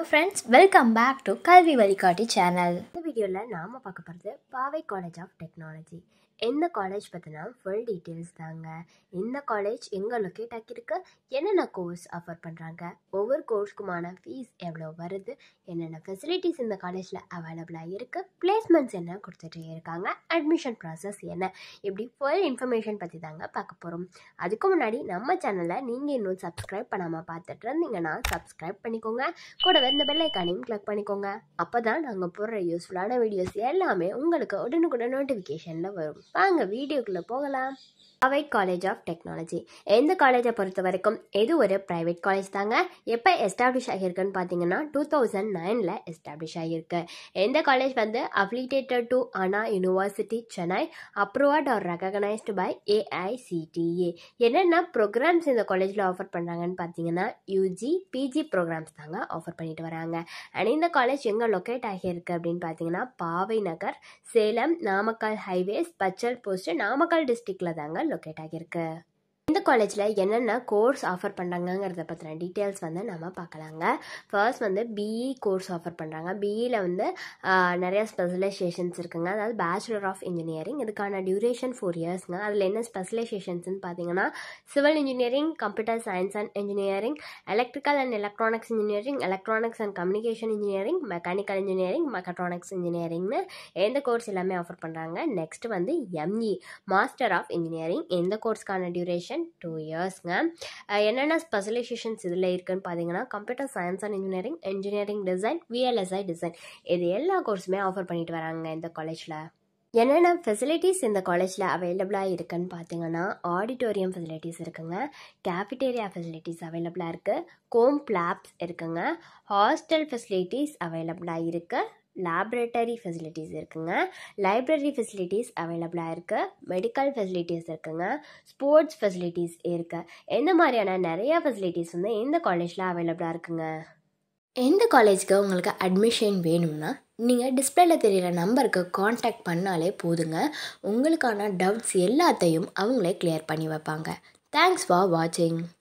friends welcome back to கல்வி வழிகாட்டி channel இந்த வீடியோவில் நாம் பார்க்க போகிறது பாவை காலேஜ் ஆஃப் டெக்னாலஜி எந்த காலேஜ் பற்றினா ஃபுல் டீட்டெயில்ஸ் தாங்க இந்த காலேஜ் எங்கே லொக்கேட் ஆக்கியிருக்கு என்னென்ன கோர்ஸ் ஆஃபர் பண்ணுறாங்க ஒவ்வொரு கோர்ஸ்க்குமான ஃபீஸ் எவ்வளோ வருது என்னென்ன ஃபெசிலிட்டிஸ் இந்த காலேஜில் அவைலபிளாக இருக்குது பிளேஸ்மெண்ட்ஸ் என்ன கொடுத்துட்டே இருக்காங்க அட்மிஷன் ப்ராசஸ் என்ன இப்படி ஃபுல் இன்ஃபர்மேஷன் பற்றி தாங்க பார்க்க போகிறோம் அதுக்கு முன்னாடி நம்ம சேனலை நீங்கள் இன்னும் சப்ஸ்கிரைப் பண்ணாமல் பார்த்துட்டு இருந்தீங்கன்னா சப்ஸ்கிரைப் பண்ணிக்கோங்க கூடவே இந்த பெல் ஐக்கானையும் கிளிக் பண்ணிக்கோங்க அப்போ தான் நாங்கள் போடுற யூஸ்ஃபுல்லான வீடியோஸ் எல்லாமே உங்களுக்கு உடனுக்குடன் நோட்டிஃபிகேஷனில் வரும் வாங்க வீடியோக்குள்ளே போகலாம் அவை காலேஜ் ஆஃப் டெக்னாலஜி எந்த காலேஜை பொறுத்த வரைக்கும் இது ஒரு ப்ரைவேட் காலேஜ் தாங்க எப்போ எஸ்டாப்ளிஷ் ஆகியிருக்குன்னு பார்த்தீங்கன்னா டூ தௌசண்ட் நைனில் எஸ்டாப்ளிஷ் ஆகியிருக்கு எந்த காலேஜ் வந்து affiliated to Anna university Chennai approved or recognised by AICTE என்னென்ன ப்ரோக்ராம்ஸ் இந்த காலேஜில் ஆஃபர் பண்ணுறாங்கன்னு பார்த்தீங்கன்னா யூஜி பிஜி ப்ரோக்ராம்ஸ் தாங்க ஆஃபர் பண்ணிட்டு வராங்க அண்ட் இந்த காலேஜ் எங்கே லொக்கேட் ஆகியிருக்கு அப்படின்னு பார்த்தீங்கன்னா பாவை நகர் சேலம் நாமக்கல் ஹைவேஸ் பச்சல் போஸ்ட் நாமக்கல் டிஸ்ட்ரிக்டில் தாங்க லொக்கேட் ஆகியிருக்கு இந்த காலேஜில் என்னென்ன கோர்ஸ் ஆஃபர் பண்ணுறாங்கங்கிறத பற்றின டீட்டெயில்ஸ் வந்து நம்ம பார்க்கலாங்க ஃபர்ஸ்ட் வந்து பிஇ கோர்ஸ் ஆஃபர் பண்ணுறாங்க பிஇயில் வந்து ஆஹ், நிறைய ஸ்பெஷலைசேஷன்ஸ் இருக்குங்க அதாவது பேச்சுலர் ஆஃப் இன்ஜினியரிங் இதுக்கான டியூரேஷன் ஃபோர் இயர்ஸ்ங்க அதில் என்ன ஸ்பெஷலைசேஷன்ஸ்னு பார்த்தீங்கன்னா civil engineering computer science and engineering electrical and electronics engineering electronics and communication engineering mechanical engineering mechatronics இன்ஜினியரிங்னு எந்த கோர்ஸ் எல்லாமே ஆஃபர் பண்ணுறாங்க நெக்ஸ்ட் வந்து எம்இ மாஸ்டர் ஆஃப் இன்ஜினியரிங் எந்த கோர்ஸ்க்கான டியூரேஷன் டூ இயர்ஸ்ங்க என்னென்ன ஸ்பெஷலைசேஷன்ஸ் இதில் இருக்குன்னு பார்த்தீங்கன்னா computer science and engineering engineering design VLSI design இது எல்லா கோர்ஸுமே ஆஃபர் பண்ணிட்டு வராங்க இந்த காலேஜில் என்னென்ன ஃபெசிலிட்டிஸ் இந்த காலேஜில் அவைலபிளாக இருக்குன்னு பார்த்தீங்கன்னா ஆடிட்டோரியம் ஃபெசிலிட்டிஸ் இருக்குங்க கேஃபிட்டேரியா ஃபெசிலிட்டிஸ் அவைலபிளாக இருக்குது கோம் லேப்ஸ் இருக்குங்க ஹாஸ்டல் ஃபெசிலிட்டிஸ் அவைலபிளாக இருக்குது லேப்ரட்டரி ஃபெசிலிட்டிஸ் இருக்குங்க லைப்ரரி ஃபெசிலிட்டிஸ் அவைலபிளாக இருக்குது மெடிக்கல் ஃபெசிலிட்டிஸ் இருக்குங்க ஸ்போர்ட்ஸ் ஃபெசிலிட்டிஸ் இருக்குது எந்த மாதிரியான நிறையா ஃபெசிலிட்டிஸ் வந்து இந்த காலேஜில் அவைலபிளாக இருக்குங்க எந்த காலேஜ்க்கு உங்களுக்கு அட்மிஷன் வேணும்னா நீங்கள் டிஸ்பிளேல தெரியிற நம்பருக்கு காண்டாக்ட் பண்ணாலே போதுங்க உங்களுக்கான டவுட்ஸ் எல்லாத்தையும் அவங்களே கிளியர் பண்ணி வைப்பாங்க தேங்க்ஸ் ஃபார் வாட்சிங்